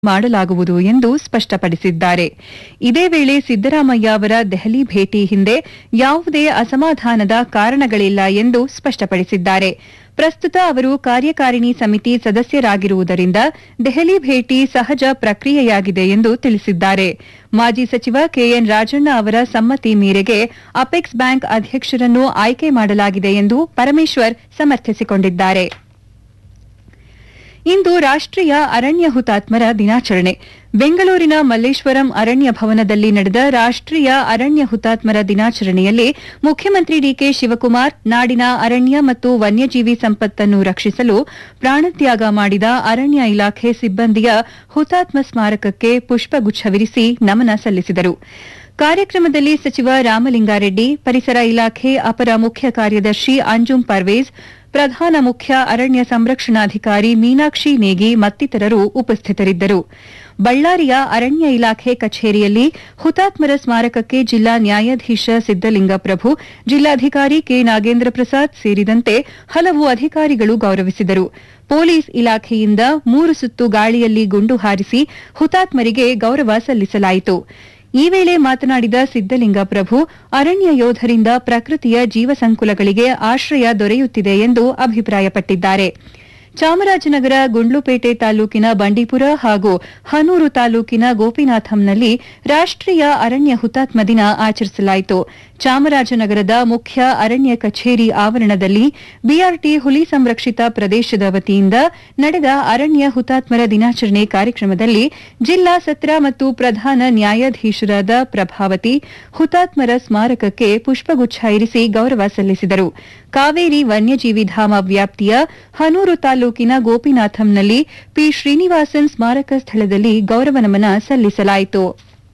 ಮಾಡಲಾಗುವುದು ಎಂದು ಸ್ಪಷ್ಟಪಡಿಸಿದ್ದಾರೆ ಇದೇ ವೇಳೆ ಸಿದ್ದರಾಮಯ್ಯ ಅವರ ದೆಹಲಿ ಭೇಟಿ ಹಿಂದೆ ಯಾವುದೇ ಅಸಮಾಧಾನದ ಕಾರಣಗಳಿಲ್ಲ ಎಂದು ಸ್ಪಷ್ಟಪಡಿಸಿದ್ದಾರೆ ಪ್ರಸ್ತುತ ಅವರು ಕಾರ್ಯಕಾರಿಣಿ ಸಮಿತಿ ಸದಸ್ಯರಾಗಿರುವುದರಿಂದ ದೆಹಲಿ ಭೇಟಿ ಸಹಜ ಪ್ರಕ್ರಿಯೆಯಾಗಿದೆ ಎಂದು ತಿಳಿಸಿದ್ದಾರೆ ಮಾಜಿ ಸಚಿವ ಕೆಎನ್ ರಾಜಣ್ಣ ಅವರ ಸಮ್ಮತಿ ಮೇರೆಗೆ ಅಪೆಕ್ಸ್ ಬ್ಯಾಂಕ್ ಅಧ್ಯಕ್ಷರನ್ನು ಆಯ್ಕೆ ಮಾಡಲಾಗಿದೆ ಎಂದು ಪರಮೇಶ್ವರ್ ಸಮರ್ಥಿಸಿಕೊಂಡಿದ್ದಾರೆ ಇಂದು ರಾಷ್ಟ್ರೀಯ ಅರಣ್ಯ ಹುತಾತ್ಮರ ದಿನಾಚರಣೆ ಬೆಂಗಳೂರಿನ ಮಲ್ಲೇಶ್ವರಂ ಅರಣ್ಯ ಭವನದಲ್ಲಿ ನಡೆದ ರಾಷ್ಟ್ರೀಯ ಅರಣ್ಯ ಹುತಾತ್ಮರ ದಿನಾಚರಣೆಯಲ್ಲಿ ಮುಖ್ಯಮಂತ್ರಿ ಡಿಕೆ ಶಿವಕುಮಾರ್ ನಾಡಿನ ಅರಣ್ಯ ಮತ್ತು ವನ್ಯಜೀವಿ ಸಂಪತ್ತನ್ನು ರಕ್ಷಿಸಲು ಪ್ರಾಣತ್ಯಾಗ ಮಾಡಿದ ಅರಣ್ಯ ಇಲಾಖೆ ಸಿಬ್ಬಂದಿಯ ಹುತಾತ್ಮ ಸ್ಮಾರಕಕ್ಕೆ ಪುಷ್ಪಗುಚ್ಛವಿರಿಸಿ ನಮನ ಸಲ್ಲಿಸಿದರು ಕಾರ್ಯಕ್ರಮದಲ್ಲಿ ಸಚಿವ ರಾಮಲಿಂಗಾರೆಡ್ಡಿ ಪರಿಸರ ಇಲಾಖೆ ಅಪರ ಮುಖ್ಯ ಕಾರ್ಯದರ್ಶಿ ಅಂಜುಂ ಪರ್ವೇಜ್ ಪ್ರಧಾನ ಮುಖ್ಯ ಅರಣ್ಯ ಸಂರಕ್ಷಣಾಧಿಕಾರಿ ಮೀನಾಕ್ಷಿ ನೇಗಿ ಮತ್ತಿತರರು ಉಪಸ್ಥಿತರಿದ್ದರು ಬಳ್ಳಾರಿಯ ಅರಣ್ಯ ಇಲಾಖೆ ಕಚೇರಿಯಲ್ಲಿ ಹುತಾತ್ಮರ ಸ್ಮಾರಕಕ್ಕೆ ಜಿಲ್ಲಾ ನ್ಯಾಯಾಧೀಶ ಸಿದ್ದಲಿಂಗಪ್ರಭು ಜಿಲ್ಲಾಧಿಕಾರಿ ಕೆ ನಾಗೇಂದ್ರ ಪ್ರಸಾದ್ ಸೇರಿದಂತೆ ಹಲವು ಅಧಿಕಾರಿಗಳು ಗೌರವಿಸಿದರು ಪೊಲೀಸ್ ಇಲಾಖೆಯಿಂದ ಮೂರು ಸುತ್ತು ಗಾಳಿಯಲ್ಲಿ ಗುಂಡು ಹಾರಿಸಿ ಹುತಾತ್ಮರಿಗೆ ಗೌರವ ಸಲ್ಲಿಸಲಾಯಿತು ಈ ವೇಳೆ ಮಾತನಾಡಿದ ಸಿದ್ದಲಿಂಗಪ್ರಭು ಅರಣ್ಯ ಯೋಧರಿಂದ ಪ್ರಕೃತಿಯ ಜೀವಸಂಕುಲಗಳಿಗೆ ಆಶ್ರಯ ದೊರೆಯುತ್ತಿದೆ ಎಂದು ಅಭಿಪ್ರಾಯಪಟ್ಟಿದ್ದಾರೆ ಚಾಮರಾಜನಗರ ಗುಂಡ್ಲುಪೇಟೆ ತಾಲೂಕಿನ ಬಂಡೀಪುರ ಹಾಗೂ ಹನೂರು ತಾಲೂಕಿನ ಗೋಪಿನಾಥಂನಲ್ಲಿ ರಾಷ್ಟ್ರೀಯ ಅರಣ್ಯ ಹುತಾತ್ಮ ದಿನ ಆಚರಿಸಲಾಯಿತು ಚಾಮರಾಜನಗರದ ಮುಖ್ಯ ಅರಣ್ಯ ಕಚೇರಿ ಆವರಣದಲ್ಲಿ ಬಿಆರ್ಟಿ ಹುಲಿ ಸಂರಕ್ಷಿತ ಪ್ರದೇಶದ ವತಿಯಿಂದ ನಡೆದ ಅರಣ್ಯ ಹುತಾತ್ಮರ ದಿನಾಚರಣೆ ಕಾರ್ಯಕ್ರಮದಲ್ಲಿ ಜಿಲ್ಲಾ ಸತ್ರ ಮತ್ತು ಪ್ರಧಾನ ನ್ಯಾಯಾಧೀಶರಾದ ಪ್ರಭಾವತಿ ಹುತಾತ್ಮರ ಸ್ಮಾರಕಕ್ಕೆ ಪುಷ್ಪಗುಚ್ಛ ಇರಿಸಿ ಗೌರವ ಸಲ್ಲಿಸಿದರು ಕಾವೇರಿ ವನ್ಯಜೀವಿ ಧಾಮ ವ್ಯಾಪ್ತಿಯ ಹನೂರು ತಾಲೂಕಿನ ಗೋಪಿನಾಥಂನಲ್ಲಿ ಪಿ ಶ್ರೀನಿವಾಸನ್ ಸ್ಮಾರಕ ಸ್ಥಳದಲ್ಲಿ ಗೌರವ ನಮನ ಸಲ್ಲಿಸಲಾಯಿತು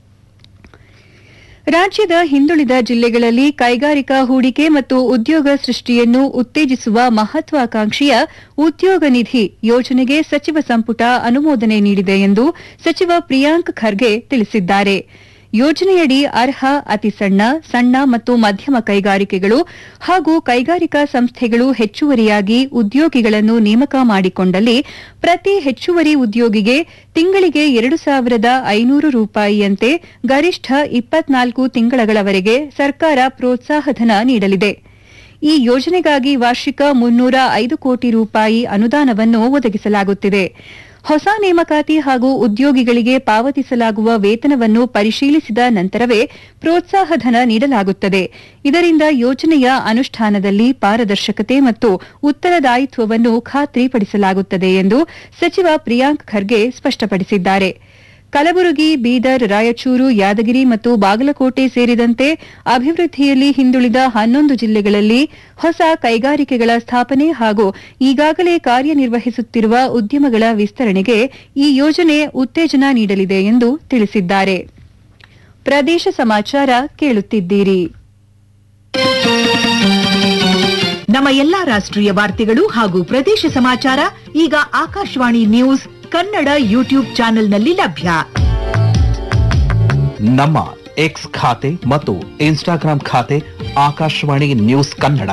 ರಾಜ್ಯದ ಹಿಂದುಳಿದ ಜಿಲ್ಲೆಗಳಲ್ಲಿ ಕೈಗಾರಿಕಾ ಹೂಡಿಕೆ ಮತ್ತು ಉದ್ಯೋಗ ಸೃಷ್ಟಿಯನ್ನು ಉತ್ತೇಜಿಸುವ ಮಹತ್ವಾಕಾಂಕ್ಷೆಯ ಉದ್ಯೋಗ ನಿಧಿ ಯೋಜನೆಗೆ ಸಚಿವ ಸಂಪುಟ ಅನುಮೋದನೆ ನೀಡಿದೆ ಎಂದು ಸಚಿವ ಪ್ರಿಯಾಂಕ್ ಖರ್ಗೆ ತಿಳಿಸಿದ್ದಾರೆ ಯೋಜನೆಯಡಿ ಅರ್ಹ ಅತಿ ಸಣ್ಣ ಸಣ್ಣ ಮತ್ತು ಮಧ್ಯಮ ಕೈಗಾರಿಕೆಗಳು ಹಾಗೂ ಕೈಗಾರಿಕಾ ಸಂಸ್ಥೆಗಳು ಹೆಚ್ಚುವರಿಯಾಗಿ ಉದ್ಯೋಗಿಗಳನ್ನು ನೇಮಕ ಮಾಡಿಕೊಂಡಲ್ಲಿ ಪ್ರತಿ ಹೆಚ್ಚುವರಿ ಉದ್ಯೋಗಿಗೆ ತಿಂಗಳಿಗೆ ಎರಡು ಸಾವಿರದ ಐನೂರು ರೂಪಾಯಿಯಂತೆ ಗರಿಷ್ಠ ಇಪ್ಪತ್ನಾಲ್ಕು ತಿಂಗಳಗಳವರೆಗೆ ಸರ್ಕಾರ ಪ್ರೋತ್ಸಾಹಧನ ನೀಡಲಿದೆ ಈ ಯೋಜನೆಗಾಗಿ ವಾರ್ಷಿಕ ಮುನ್ನೂರ ಐದು ಕೋಟಿ ರೂಪಾಯಿ ಅನುದಾನವನ್ನು ಒದಗಿಸಲಾಗುತ್ತಿದೆ ಹೊಸ ನೇಮಕಾತಿ ಹಾಗೂ ಉದ್ಯೋಗಿಗಳಿಗೆ ಪಾವತಿಸಲಾಗುವ ವೇತನವನ್ನು ಪರಿಶೀಲಿಸಿದ ನಂತರವೇ ಪ್ರೋತ್ಸಾಹಧನ ನೀಡಲಾಗುತ್ತದೆ ಇದರಿಂದ ಯೋಜನೆಯ ಅನುಷ್ಠಾನದಲ್ಲಿ ಪಾರದರ್ಶಕತೆ ಮತ್ತು ಉತ್ತರದಾಯಿತ್ವವನ್ನು ಖಾತ್ರಿಪಡಿಸಲಾಗುತ್ತದೆ ಎಂದು ಸಚಿವ ಪ್ರಿಯಾಂಕ್ ಖರ್ಗೆ ಸ್ಪಷ್ಟಪಡಿಸಿದ್ದಾರೆ ಕಲಬುರಗಿ ಬೀದರ್ ರಾಯಚೂರು ಯಾದಗಿರಿ ಮತ್ತು ಬಾಗಲಕೋಟೆ ಸೇರಿದಂತೆ ಅಭಿವೃದ್ಧಿಯಲ್ಲಿ ಹಿಂದುಳಿದ ಹನ್ನೊಂದು ಜಿಲ್ಲೆಗಳಲ್ಲಿ ಹೊಸ ಕೈಗಾರಿಕೆಗಳ ಸ್ಥಾಪನೆ ಹಾಗೂ ಈಗಾಗಲೇ ಕಾರ್ಯನಿರ್ವಹಿಸುತ್ತಿರುವ ಉದ್ಯಮಗಳ ವಿಸ್ತರಣೆಗೆ ಈ ಯೋಜನೆ ಉತ್ತೇಜನ ನೀಡಲಿದೆ ಎಂದು ತಿಳಿಸಿದ್ದಾರೆ ಪ್ರದೇಶ ಸಮಾಚಾರ ಕೇಳುತ್ತಿದ್ದೀರಿ ನಮ್ಮ ಎಲ್ಲಾ ರಾಷ್ಟ್ರೀಯ ವಾರ್ತೆಗಳು ಹಾಗೂ ಪ್ರದೇಶ ಸಮಾಚಾರ ಈಗ ಆಕಾಶವಾಣಿ ನ್ಯೂಸ್ ಕನ್ನಡ ಯೂಟ್ಯೂಬ್ ಚಾನೆಲ್ನಲ್ಲಿ ಲಭ್ಯ ನಮ್ಮ ಎಕ್ಸ್ ಖಾತೆ ಮತ್ತು ಇನ್ಸ್ಟಾಗ್ರಾಂ ಖಾತೆ ಆಕಾಶವಾಣಿ ನ್ಯೂಸ್ ಕನ್ನಡ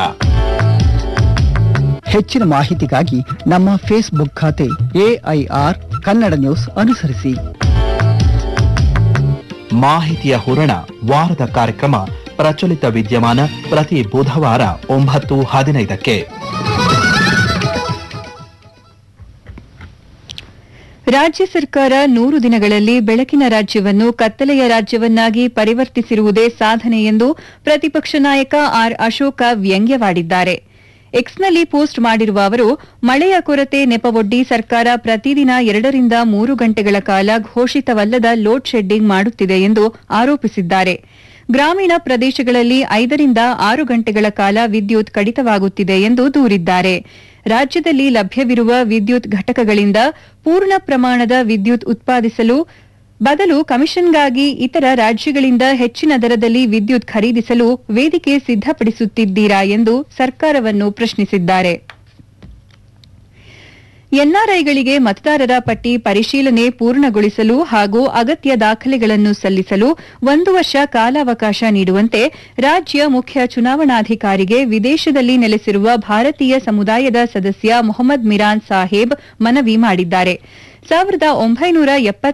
ಹೆಚ್ಚಿನ ಮಾಹಿತಿಗಾಗಿ ನಮ್ಮ ಫೇಸ್ಬುಕ್ ಖಾತೆ ಎಐಆರ್ ಕನ್ನಡ ನ್ಯೂಸ್ ಅನುಸರಿಸಿ ಮಾಹಿತಿಯ ಹೂರಣ ವಾರದ ಕಾರ್ಯಕ್ರಮ ಪ್ರಚಲಿತ ವಿದ್ಯಮಾನ ಪ್ರತಿ ಬುಧವಾರ ಒಂಬತ್ತು ಹದಿನೈದಕ್ಕೆ ರಾಜ್ಯ ಸರ್ಕಾರ ನೂರು ದಿನಗಳಲ್ಲಿ ಬೆಳಕಿನ ರಾಜ್ಯವನ್ನು ಕತ್ತಲೆಯ ರಾಜ್ಯವನ್ನಾಗಿ ಪರಿವರ್ತಿಸಿರುವುದೇ ಸಾಧನೆ ಎಂದು ಪ್ರತಿಪಕ್ಷ ನಾಯಕ ಆರ್ ಅಶೋಕ ವ್ಯಂಗ್ಯವಾಡಿದ್ದಾರೆ ಎಕ್ಸ್ನಲ್ಲಿ ಪೋಸ್ಟ್ ಮಾಡಿರುವ ಅವರು ಮಳೆಯ ಕೊರತೆ ನೆಪವೊಡ್ಡಿ ಸರ್ಕಾರ ಪ್ರತಿದಿನ ಎರಡರಿಂದ ಮೂರು ಗಂಟೆಗಳ ಕಾಲ ಘೋಷಿತವಲ್ಲದ ಲೋಡ್ ಶೆಡ್ಡಿಂಗ್ ಮಾಡುತ್ತಿದೆ ಎಂದು ಆರೋಪಿಸಿದ್ದಾರೆ ಗ್ರಾಮೀಣ ಪ್ರದೇಶಗಳಲ್ಲಿ ಐದರಿಂದ ಆರು ಗಂಟೆಗಳ ಕಾಲ ವಿದ್ಯುತ್ ಕಡಿತವಾಗುತ್ತಿದೆ ಎಂದು ದೂರಿದ್ದಾರೆ ರಾಜ್ಯದಲ್ಲಿ ಲಭ್ಯವಿರುವ ವಿದ್ಯುತ್ ಘಟಕಗಳಿಂದ ಪೂರ್ಣ ಪ್ರಮಾಣದ ವಿದ್ಯುತ್ ಉತ್ಪಾದಿಸಲು ಬದಲು ಕಮಿಷನ್ಗಾಗಿ ಇತರ ರಾಜ್ಯಗಳಿಂದ ಹೆಚ್ಚಿನ ದರದಲ್ಲಿ ವಿದ್ಯುತ್ ಖರೀದಿಸಲು ವೇದಿಕೆ ಸಿದ್ದಪಡಿಸುತ್ತಿದ್ದೀರಾ ಎಂದು ಸರ್ಕಾರವನ್ನು ಪ್ರಶ್ನಿಸಿದ್ದಾರೆ ಎನ್ಆರ್ಐಗಳಿಗೆ ಮತದಾರರ ಪಟ್ಟಿ ಪರಿಶೀಲನೆ ಪೂರ್ಣಗೊಳಿಸಲು ಹಾಗೂ ಅಗತ್ಯ ದಾಖಲೆಗಳನ್ನು ಸಲ್ಲಿಸಲು ಒಂದು ವರ್ಷ ಕಾಲಾವಕಾಶ ನೀಡುವಂತೆ ರಾಜ್ಯ ಮುಖ್ಯ ಚುನಾವಣಾಧಿಕಾರಿಗೆ ವಿದೇಶದಲ್ಲಿ ನೆಲೆಸಿರುವ ಭಾರತೀಯ ಸಮುದಾಯದ ಸದಸ್ಯ ಮೊಹಮ್ಮದ್ ಮಿರಾನ್ ಸಾಹೇಬ್ ಮನವಿ ಮಾಡಿದ್ದಾರೆ ಸಾವಿರದ ಒಂಬೈನೂರ